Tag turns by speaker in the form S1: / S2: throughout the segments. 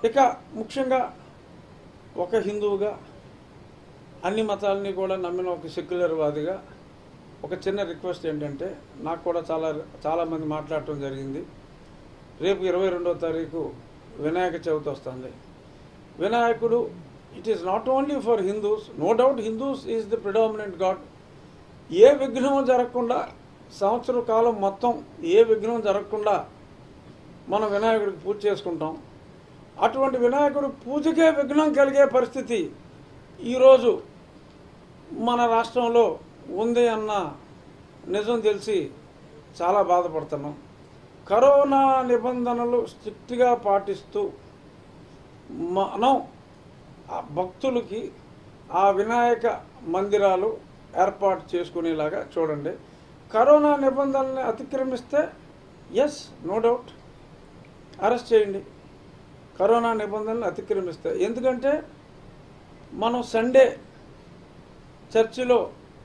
S1: ఇక ముఖ్యంగా ఒక హిందువుగా అన్ని మతాలని కూడా నమ్మిన ఒక సెక్యులర్ వాదిగా ఒక చిన్న రిక్వెస్ట్ ఏంటంటే నాకు కూడా చాలా చాలామంది మాట్లాడటం జరిగింది రేపు ఇరవై రెండవ తారీఖు వినాయక చవితి వస్తుంది వినాయకుడు it is not only for Hindus no doubt Hindus is the predominant god ఏ విఘ్నం జరగకుండా సంవత్సర కాలం మొత్తం ఏ విఘ్నం జరగకుండా మనం వినాయకుడికి పూజ చేసుకుంటాం అటువంటి వినాయకుడు పూజకే విఘ్నం కలిగే పరిస్థితి ఈరోజు మన రాష్ట్రంలో ఉంది అన్న నిజం తెలిసి చాలా బాధపడుతున్నాం కరోనా నిబంధనలు స్ట్రిక్ట్గా పాటిస్తూ మనం ఆ భక్తులకి ఆ వినాయక మందిరాలు ఏర్పాటు చేసుకునేలాగా చూడండి కరోనా నిబంధనల్ని అతిక్రమిస్తే ఎస్ నో డౌట్ అరెస్ట్ చేయండి కరోనా నిబంధనలు అతిక్రమిస్తే ఎందుకంటే మనం సండే చర్చిలో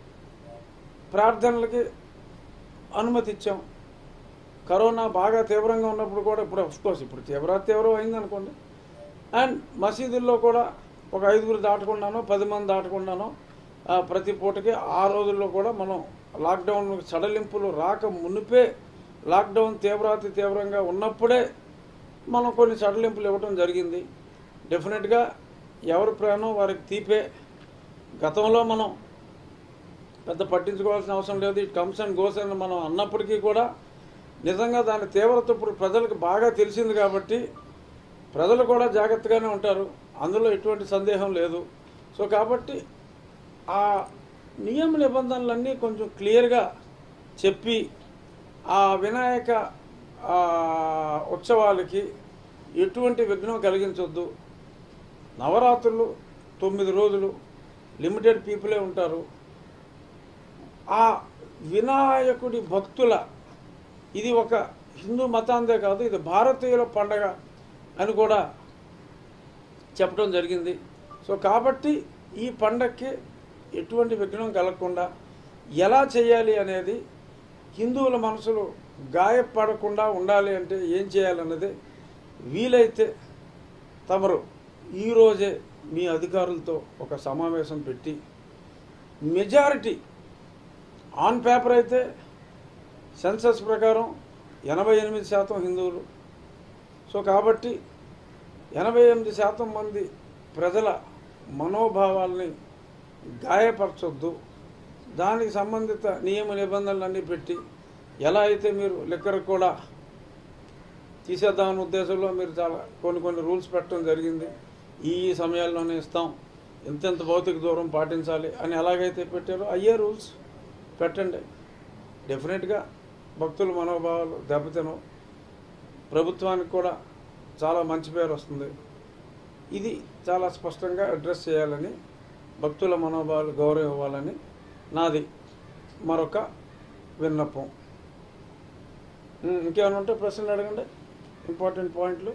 S1: ప్రార్థనలకి అనుమతి ఇచ్చాం కరోనా బాగా తీవ్రంగా ఉన్నప్పుడు కూడా ఇప్పుడు కోర్స్ ఇప్పుడు తీవ్ర తీవ్రం అయింది అనుకోండి అండ్ మసీదుల్లో కూడా ఒక ఐదుగురు దాటకుండానో పది మంది దాటకుండానో ఆ, ప్రతి పూటకి ఆ రోజుల్లో కూడా మనం లాక్డౌన్ సడలింపులు రాక మునిపే లాక్డౌన్ తీవ్రాతి తీవ్రంగా ఉన్నప్పుడే మనం కొన్ని సడలింపులు ఇవ్వటం జరిగింది డెఫినెట్గా ఎవరి ప్రాణం వారికి తీపే గతంలో మనం పెద్ద పట్టించుకోవాల్సిన అవసరం లేదు ఇట్ కమ్స్ అండ్ గోస్ అని మనం అన్నప్పటికీ కూడా నిజంగా దాని తీవ్రత ఇప్పుడు ప్రజలకు బాగా తెలిసింది కాబట్టి ప్రజలు కూడా జాగ్రత్తగానే ఉంటారు అందులో ఎటువంటి సందేహం లేదు సో కాబట్టి ఆ నియమ నిబంధనలన్నీ కొంచెం క్లియర్గా చెప్పి ఆ వినాయక ఆ, ఉత్సవాలకి ఎటువంటి విఘ్నం కలిగించొద్దు నవరాత్రులు తొమ్మిది రోజులు లిమిటెడ్ పీపులే ఉంటారు ఆ వినాయకుడి భక్తుల ఇది ఒక హిందూ మతాందే కాదు ఇది భారతీయుల పండగ అని కూడా చెప్పడం జరిగింది సో కాబట్టి ఈ పండగకి ఎటువంటి విఘ్నం కలగకుండా ఎలా చేయాలి అనేది హిందువుల మనసులు గాయపడకుండా ఉండాలి అంటే ఏం చేయాలన్నది వీలైతే తమరు ఈరోజే మీ అధికారులతో ఒక సమావేశం పెట్టి మెజారిటీ ఆన్ పేపర్ అయితే సెన్సస్ ప్రకారం ఎనభై ఎనిమిది శాతం హిందువులు సో కాబట్టి ఎనభై ఎనిమిది శాతం మంది ప్రజల మనోభావాల్ని గాయపరచొద్దు దానికి సంబంధిత నియమ నిబంధనలన్నీ పెట్టి ఎలా అయితే మీరు లిక్కర్ కూడా తీసేద్దామనే ఉద్దేశంలో మీరు చాలా కొన్ని కొన్ని రూల్స్ పెట్టడం జరిగింది ఈ ఈ సమయాల్లోనే ఇస్తాం ఎంతెంత భౌతిక దూరం పాటించాలి అని ఎలాగైతే పెట్టారో అయ్యే రూల్స్ పెట్టండి డెఫినెట్గా భక్తుల మనోభావాలు దెబ్బతినవు ప్రభుత్వానికి కూడా చాలా మంచి పేరు వస్తుంది ఇది చాలా స్పష్టంగా అడ్రస్ చేయాలని భక్తుల మనోభావాలు గౌరవం ఇవ్వాలని నాది మరొక విన్నపం ఉమ్, ఇంకేమైనా ఉంటే ప్రశ్నలు అడగండి ఇంపార్టెంట్ పాయింట్లు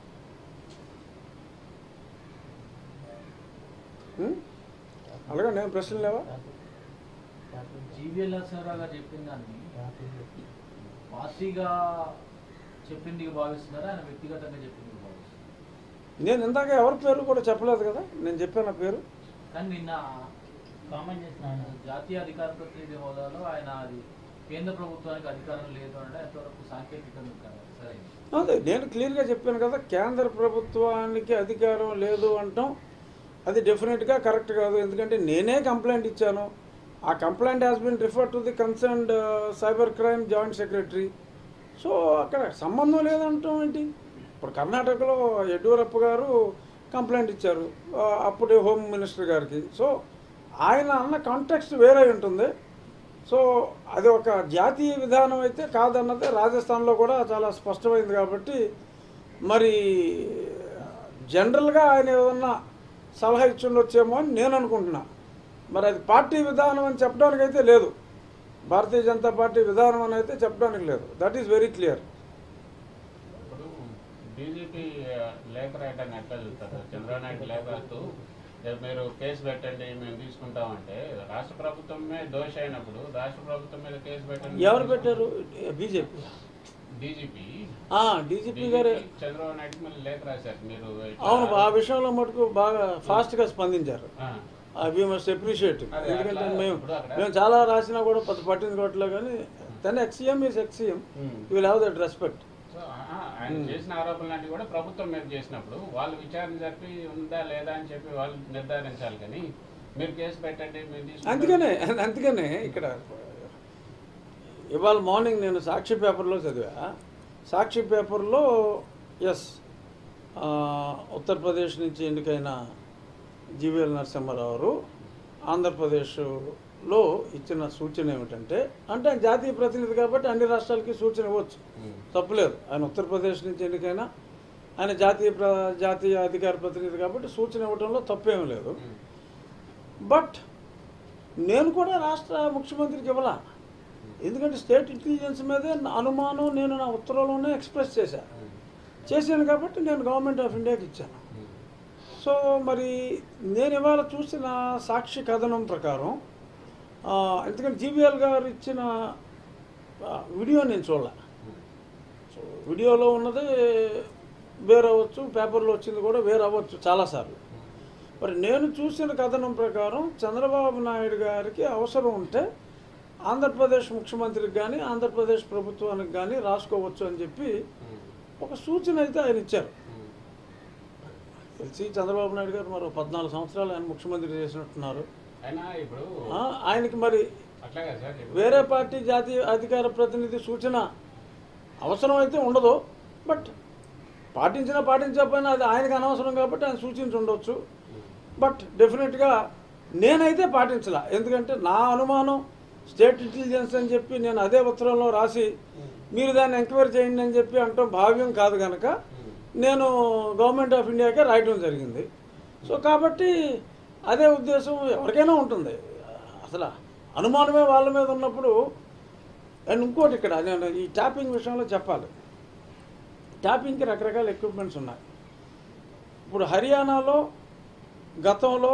S1: ఉమ్, అడగండి ఏం ప్రశ్నలు లేవా
S2: జీవీఎల్ నరసింహరావు గారు చెప్పిన దాన్ని పార్టీగా చెప్పింది భావిస్తున్నారా ఆయన వ్యక్తిగతంగా చెప్పింది భావిస్తున్నారా
S1: నేను ఇందాక ఎవరి పేరు కూడా చెప్పలేదు కదా నేను చెప్పాను పేరు
S2: కానీ నిన్న
S3: కామెంట్ చేసిన ఆయన
S2: జాతీయ అధికార ప్రతినిధి హోదాలో ఆయన అది కేంద్ర ప్రభుత్వానికి అధికారం లేదు అంటే ఎంతవరకు సాంకేతికంగా కాదు సరే
S1: అదే నేను క్లియర్గా చెప్పాను కదా కేంద్ర ప్రభుత్వానికి అధికారం లేదు అంటాం అది డెఫినెట్గా కరెక్ట్ కాదు ఎందుకంటే నేనే కంప్లైంట్ ఇచ్చాను ఆ complaint has been refer to the concerned cyber crime joint secretary so అక్కడ సంబంధం లేదంటాం ఏంటి ఇప్పుడు కర్ణాటకలో యడ్యూరప్ప గారు కంప్లైంట్ ఇచ్చారు ఆ, అప్పుడే హోమ్ మినిస్టర్ గారికి సో ఆయన అన్న కాంటెక్స్ట్ వేరే ఉంటుంది సో అది ఒక జాతీయ విధానం అయితే కాదన్నది రాజస్థాన్లో కూడా చాలా స్పష్టమైంది కాబట్టి మరి జనరల్గా ఆయన ఏమన్నా సలహా ఇచ్చుండొచ్చేమో అని నేను అనుకుంటున్నా మరి అది పార్టీ విధానం అని చెప్పడానికి అయితే లేదు భారతీయ జనతా పార్టీ విధానం అని అయితే చెప్పడానికి లేదు దట్ ఈస్ వెరీ క్లియర్
S4: ఇప్పుడు బీజేపీ లేఖ రాయడాన్ని ఎట్లా చూస్తారు చంద్రబాబు నాయుడు లేఖ రాస్తూ "రేపు మీరు కేసు పెట్టండి మేము తీసుకుంటామంటే రాష్ట్ర ప్రభుత్వమే దోష అయినప్పుడు రాష్ట్ర ప్రభుత్వం మీద కేసు పెట్టండి
S1: ఎవరు పెట్టారు బీజేపీ
S4: డీజీపీ
S1: డీజీపీ గారే
S4: చంద్రబాబు నాయుడు మళ్ళీ లేఖ రాశారు మీరు ఇట్లా-
S1: అవును ఆ విషయంలో మటుకు బాగా ఫాస్ట్గా స్పందించారు
S4: ఆ,
S1: వి మస్ట్ అప్రిషియేట్
S4: అదే,
S1: ఎందుకంటే
S4: అట్లా
S1: మేము
S4: ఇప్పుడు అక్కడ-
S1: మేము చాలా రాసినా కూడా పెద్ద పట్టించుకోవట్లే కానీ తన ex CM is ex CM
S4: um.
S1: You will have that respect
S4: so, ఆ, ఆయన చేసిన ఆరోపణలు లాంటివి కూడా ప్రభుత్వం మీద చేసినప్పుడు వాళ్ళు విచారణ జరిపి ఉందా లేదా అని చెప్పి వాళ్ళు నిర్ధారించాలి కానీ మీరు కేసు పెట్టండి మేము తీసుకుంటాం.
S1: అందుకనే అందుకనే ఇక్కడ ఇవాళ మార్నింగ్ నేను సాక్షి పేపర్లో చదివా సాక్షి పేపర్లో ఎస్ ఉత్తరప్రదేశ్ నుంచి ఎన్నికైన జీవీఎల్ నరసింహారావు ఆంధ్రప్రదేశ్లో ఇచ్చిన సూచన ఏమిటంటే అంటే ఆయన జాతీయ ప్రతినిధి కాబట్టి అన్ని రాష్ట్రాలకి సూచన ఇవ్వచ్చు
S4: ఉమ్.
S1: తప్పులేదు ఆయన ఉత్తరప్రదేశ్ నుంచి ఎన్నికైనా ఆయన జాతీయ ప్ర జాతీయ అధికార ప్రతినిధి కాబట్టి సూచన ఇవ్వడంలో తప్పేమీ లేదు
S4: ఉమ్.
S1: బట్ నేను కూడా రాష్ట్ర ముఖ్యమంత్రికి ఇవ్వాల ఎందుకంటే స్టేట్ ఇంటెలిజెన్స్ మీదే నా అనుమానం నేను నా ఉత్తర్వులోనే ఎక్స్ప్రెస్ చేశాను
S4: ఉమ్.
S1: చేశాను కాబట్టి నేను గవర్నమెంట్ ఆఫ్ ఇండియాకి ఇచ్చాను
S4: ఉమ్.
S1: సో మరి నేను ఇవాళ చూసిన సాక్షి కథనం ప్రకారం ఆ, ఎందుకంటే జీబీఎల్ గారు ఇచ్చిన ఆ, వీడియో నేను చూడలే
S4: ఉమ్.
S1: సో వీడియోలో ఉన్నది వేరే అవ్వచ్చు పేపర్లో వచ్చింది కూడా వేరే అవ్వచ్చు చాలాసార్లు మరి నేను చూసిన కథనం ప్రకారం చంద్రబాబు నాయుడు గారికి అవసరం ఉంటే ఆంధ్రప్రదేశ్ ముఖ్యమంత్రికి కానీ ఆంధ్రప్రదేశ్ ప్రభుత్వానికి కానీ రాసుకోవచ్చు అని చెప్పి
S4: ఉమ్.
S1: ఒక సూచన అయితే ఆయన ఇచ్చారు
S4: ఉమ్.
S1: తెలిసి చంద్రబాబు నాయుడు గారు మరో పద్నాలుగు సంవత్సరాలు ఆయన ముఖ్యమంత్రి చేసినట్టున్నారు
S4: అయినా ఇప్పుడు
S1: ఆ, ఆయనకి మరి
S4: అట్లాగా సార్ ఇప్పుడు-
S1: వేరే పార్టీ జాతీయ అధికార ప్రతినిధి సూచన అవసరం అయితే ఉండదు బట్ పాటించినా పాటించకపోయినా అది ఆయనకు అనవసరం కాబట్టి ఆయన సూచించి ఉండొచ్చు
S4: ఉమ్.
S1: బట్ డెఫినెట్గా నేనైతే పాటించలా ఎందుకంటే నా అనుమానం స్టేట్ ఇంటెలిజెన్స్ అని చెప్పి నేను అదే ఉత్తరంలో రాసి మీరు దాన్ని ఎంక్వైరీ చేయండి అని చెప్పి అంటాం భావ్యం కాదు కనుక
S4: ఉమ్.
S1: నేను గవర్నమెంట్ ఆఫ్ ఇండియాకే రాయటం జరిగింది సో కాబట్టి అదే ఉద్దేశం ఎవరికైనా ఉంటుంది అసలు అనుమానమే వాళ్ళ మీద ఉన్నప్పుడు అండ్ ఇంకోటి ఇక్కడ నేను ఈ ట్యాపింగ్ విషయంలో చెప్పాలి ట్యాపింగ్కి రకరకాల ఎక్విప్మెంట్స్ ఉన్నాయి ఇప్పుడు హర్యానాలో గతంలో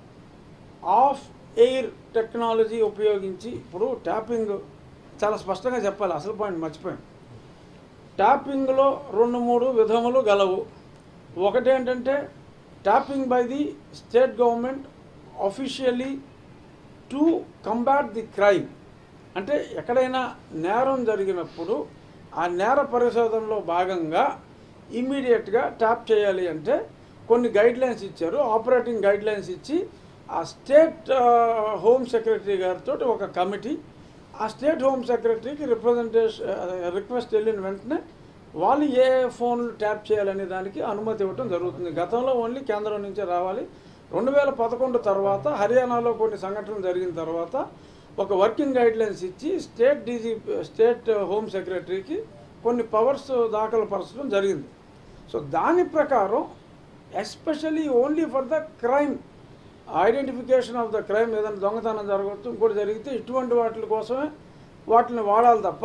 S1: ఆఫ్ ఎయిర్ టెక్నాలజీ ఉపయోగించి ఇప్పుడు ట్యాపింగ్ చాలా స్పష్టంగా చెప్పాలి అసలు పాయింట్ మర్చిపోయాను ట్యాపింగ్లో రెండు మూడు విధములు గలవు ఒకటి ఏంటంటే tapping by the state government officially to combat the crime అంటే ఎక్కడైనా నేరం జరిగినప్పుడు ఆ నేర పరిశోధనలో భాగంగా ఇమ్మీడియట్గా ట్యాప్ చేయాలి అంటే కొన్ని గైడ్ లైన్స్ ఇచ్చారు ఆపరేటింగ్ గైడ్ లైన్స్ ఇచ్చి ఆ స్టేట్ హోమ్ సెక్రటరీ గారితో ఒక కమిటీ ఆ స్టేట్ హోమ్ సెక్రటరీకి రిప్రజెంటేషన్ రిక్వెస్ట్ వెళ్ళిన వెంటనే వాళ్ళు ఏ ఫోన్లు ట్యాప్ చేయాలనే దానికి అనుమతి ఇవ్వడం జరుగుతుంది గతంలో ఓన్లీ కేంద్రం నుంచే రావాలి రెండు వేల పదకొండు తర్వాత హర్యానాలో కొన్ని సంఘటనలు జరిగిన తర్వాత ఒక వర్కింగ్ గైడ్ లైన్స్ ఇచ్చి స్టేట్ డీజీ స్టేట్ హోమ్ సెక్రటరీకి కొన్ని పవర్స్ దాఖలు పరచడం జరిగింది సో దాని ప్రకారం especially only for the crime identification of the crime ఏదైనా దొంగతనం జరగవచ్చు ఇంకోటి జరిగితే ఇటువంటి వాటి కోసమే వాటిని వాడాలి తప్ప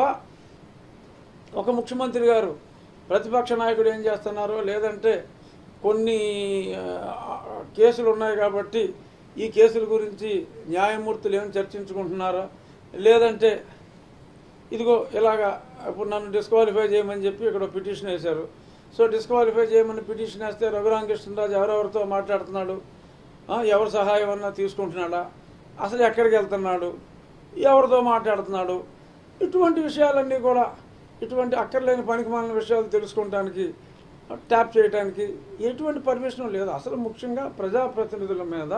S1: ఒక ముఖ్యమంత్రి గారు ప్రతిపక్ష నాయకుడు ఏం చేస్తున్నారో లేదంటే కొన్ని ఆ, కేసులు ఉన్నాయి కాబట్టి ఈ కేసుల గురించి న్యాయమూర్తులు ఏం చర్చించుకుంటున్నారో లేదంటే ఇదిగో ఇలాగా ఇప్పుడు నన్ను డిస్క్వాలిఫై చేయమని చెప్పి ఇక్కడ పిటిషన్ వేశారు సో డిస్క్వాలిఫై చేయమని పిటిషన్ వేస్తే రఘురామకృష్ణరాజు ఎవరెవరితో మాట్లాడుతున్నాడు ఆ, ఎవరి సహాయం అన్నా తీసుకుంటున్నాడా అసలు ఎక్కడికి వెళ్తున్నాడు ఎవరితో మాట్లాడుతున్నాడు ఇటువంటి విషయాలన్నీ కూడా ఇటువంటి అక్కర్లేని పనికిమాలిన విషయాలు తెలుసుకోవడానికి ట్యాప్ చేయడానికి ఎటువంటి పర్మిషన్ లేదు అసలు ముఖ్యంగా ప్రజాప్రతినిధుల మీద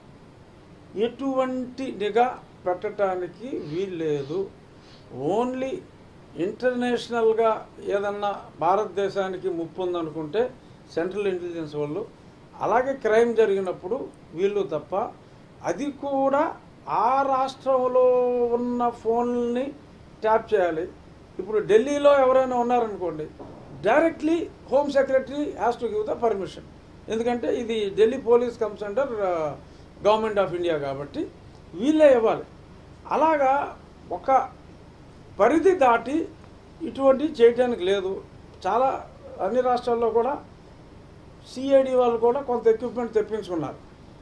S1: ఎటువంటి నిఘా పెట్టడానికి వీల్లేదు ఓన్లీ ఇంటర్నేషనల్గా ఏదన్నా భారతదేశానికి ముప్పు ఉందనుకుంటే సెంట్రల్ ఇంటెలిజెన్స్ వాళ్ళు అలాగే క్రైమ్ జరిగినప్పుడు వీళ్ళు తప్ప అది కూడా ఆ రాష్ట్రంలో ఉన్న ఫోన్ని ట్యాప్ చేయాలి ఇప్పుడు ఢిల్లీలో ఎవరైనా ఉన్నారనుకోండి directly home secretary has to give the permission ఎందుకంటే ఇది Delhi police comes under government of India కాబట్టి వీళ్ళే ఇవ్వాలి అలాగా ఒక పరిధి దాటి ఇటువంటి చేయడానికి లేదు చాలా అన్ని రాష్ట్రాల్లో కూడా సిఐడి వాళ్ళు కూడా కొంత ఎక్విప్మెంట్ తెప్పించుకున్నారు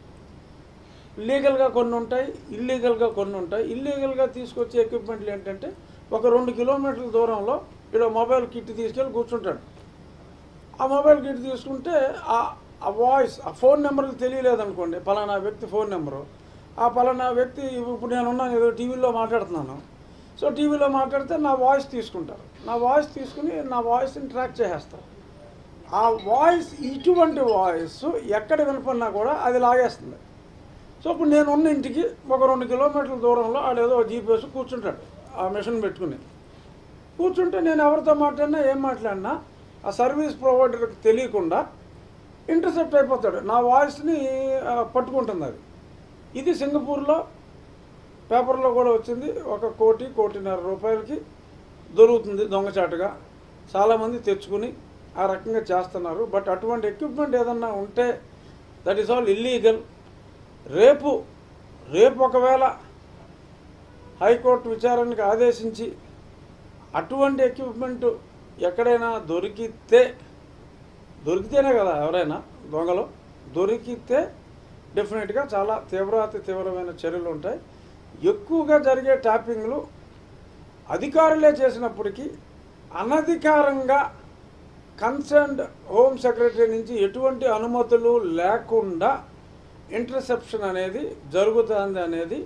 S1: లీగల్గా కొన్ని ఉంటాయి ఇల్లీగల్గా కొన్ని ఉంటాయి ఇల్లీగల్గా తీసుకొచ్చే ఎక్విప్మెంట్లు ఏంటంటే ఒక రెండు కిలోమీటర్ల దూరంలో ఇక్కడ మొబైల్ కిట్ తీసుకెళ్ళి కూర్చుంటాడు ఆ మొబైల్ కిట్ తీసుకుంటే ఆ ఆ వాయిస్ ఆ ఫోన్ నెంబర్కి తెలియలేదు అనుకోండి పలానా వ్యక్తి ఫోన్ నెంబరు ఆ పలానా వ్యక్తి ఇప్పుడు నేను ఉన్నాను ఏదో టీవీలో మాట్లాడుతున్నాను సో టీవీలో మాట్లాడితే నా వాయిస్ తీసుకుంటారు నా వాయిస్ తీసుకుని నా వాయిస్ని ట్రాక్ చేసేస్తారు ఆ వాయిస్ ఇటువంటి వాయిస్ ఎక్కడ వినపడినా కూడా అది లాగేస్తుంది సో ఇప్పుడు నేను ఉన్న ఇంటికి ఒక రెండు కిలోమీటర్ల దూరంలో ఆడేదో జీపీఎస్ కూర్చుంటాడు ఆ మిషన్ పెట్టుకుని కూర్చుంటే నేను ఎవరితో మాట్లాడినా ఏం మాట్లాడినా ఆ సర్వీస్ ప్రొవైడర్కి తెలియకుండా ఇంటర్సెప్ట్ అయిపోతాడు నా వాయిస్ని ఆ, పట్టుకుంటుంది అది ఇది సింగపూర్లో పేపర్లో కూడా వచ్చింది ఒక కోటి కోటిన్నర రూపాయలకి దొరుకుతుంది దొంగచాటుగా చాలామంది తెచ్చుకుని ఆ రకంగా చేస్తున్నారు బట్ అటువంటి ఎక్విప్మెంట్ ఏదన్నా ఉంటే దట్ ఈస్ ఆల్ ఇల్లీగల్ రేపు రేపు ఒకవేళ హైకోర్టు విచారణకు ఆదేశించి అటువంటి ఎక్విప్మెంట్ ఎక్కడైనా దొరికితే దొరికితేనే కదా ఎవరైనా దొంగలు దొరికితే డెఫినెట్గా చాలా తీవ్రాతి తీవ్రమైన చర్యలు ఉంటాయి ఎక్కువగా జరిగే ట్యాపింగ్లు అధికారులే చేసినప్పటికీ అనధికారంగా కన్సర్న్డ్ హోమ్ సెక్రటరీ నుంచి ఎటువంటి అనుమతులు లేకుండా ఇంటర్సెప్షన్ అనేది జరుగుతుంది అనేది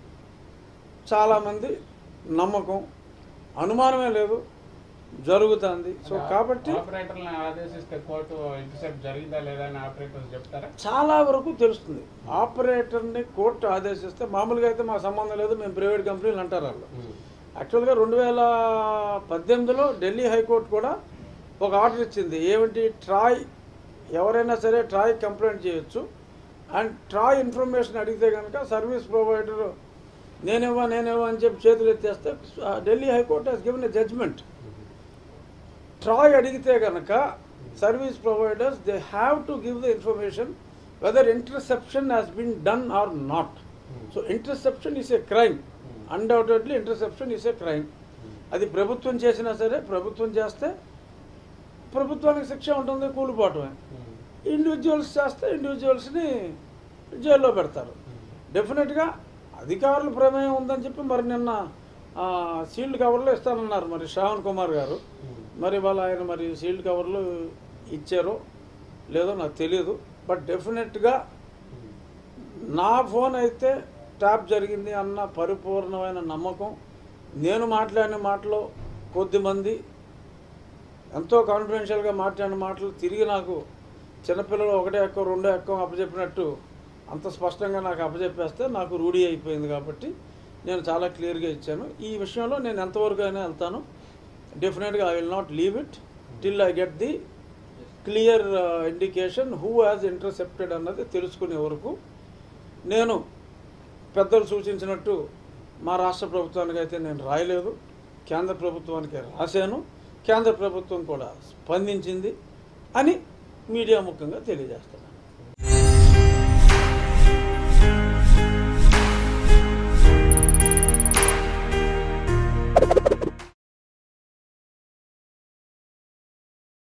S1: చాలామంది నమ్మకం అనుమానమే లేదు జరుగుతుంది సో కాబట్టి
S4: ఆపరేటర్లను ఆదేశిస్తే కోర్టు ఇంటర్సెప్ట్ జరిగిందా లేదా అని ఆపరేటర్స్ చెప్తారా
S1: చాలా వరకు తెలుస్తుంది ఆపరేటర్ని కోర్టు ఆదేశిస్తే మామూలుగా అయితే మా సంబంధం లేదు మేము ప్రైవేట్ కంపెనీలు అంటారు వాళ్ళు యాక్చువల్గా రెండు వేల పద్దెనిమిదిలో ఢిల్లీ హైకోర్టు కూడా ఒక ఆర్డర్ ఇచ్చింది ఏమిటి ట్రాయ్ ఎవరైనా సరే ట్రాయ్ కంప్లైంట్ చేయొచ్చు అండ్ ట్రాయ్ ఇన్ఫర్మేషన్ అడిగితే కనుక సర్వీస్ ప్రొవైడర్ నేనేవా నేనేవా అని చెప్పి చేతులు ఎత్తేస్తే Delhi high court has given a judgement TRAI అడిగితే కనుక service providers they have to give the information whether interception has been done or not so interception is a crime undoubtedly interception is a crime అది ప్రభుత్వం చేసినా సరే ప్రభుత్వం చేస్తే ప్రభుత్వానికి శిక్ష ఉంటుంది కూలిపోవటమే ఇండివిజువల్స్ చేస్తే ఇండివిజువల్స్ని జైల్లో పెడతారు డెఫినెట్గా అధికారుల ప్రమేయం ఉందని చెప్పి మరి నిన్న ఆ, సీల్డ్ కవర్లు ఇస్తానన్నారు మరి శ్రావణ్ కుమార్ గారు మరి వాళ్ళ ఆయన మరి సీల్డ్ కవర్లు ఇచ్చారో లేదో నాకు తెలియదు బట్ డెఫినెట్గా నా ఫోన్ అయితే ట్యాప్ జరిగింది అన్న పరిపూర్ణమైన నమ్మకం నేను మాట్లాడిన మాటలో కొద్దిమంది ఎంతో కాన్ఫిడెన్షియల్గా మాట్లాడిన మాటలు తిరిగి నాకు చిన్నపిల్లలు ఒకటే ఎక్కువ రెండో ఎక్కువ అప్పచెప్పినట్టు అంత స్పష్టంగా నాకు అప్పచెప్పేస్తే నాకు రూఢీ అయిపోయింది కాబట్టి నేను చాలా క్లియర్గా ఇచ్చాను ఈ విషయంలో నేను ఎంతవరకు అయినా వెళ్తాను డెఫినెట్గా I will not leave it till I get the clear indication who has intercepted అన్నది తెలుసుకునే వరకు నేను పెద్దలు సూచించినట్టు మా రాష్ట్ర ప్రభుత్వానికి అయితే నేను రాయలేదు కేంద్ర ప్రభుత్వానికి రాశాను కేంద్ర ప్రభుత్వం కూడా స్పందించింది అని మీడియా ముఖంగా తెలియజేస్తున్నాను